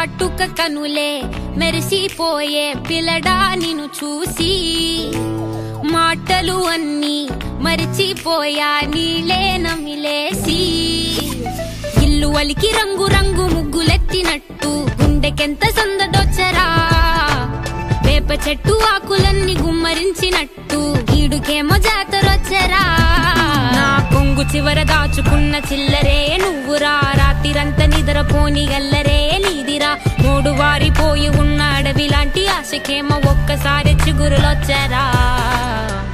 కాటుక కనులే మెరిసిపోయే పిల్లడా నిన్ను చూసి మాటలు అన్నీ మరిచిపోయా నీలే నమిలేసి ఇల్లు వలికి రంగు రంగు ముగ్గులెత్తినట్టు గుండెకెంత సందడొచ్చరా వేప చెట్టు ఆకులన్నీ గుమ్మరించినట్టు ఈడుకేమో జాతరొచ్చరా నా కొంగు చివర దాచుకున్న చిల్లరే నువ్వురా రాత్రిరంతా నిద్రపోని గల్లరే నీదిరా మూడు వారిపోయి ఉన్న అడవి లాంటి ఆశకేమో ఒక్కసారి చిగురులొచ్చరా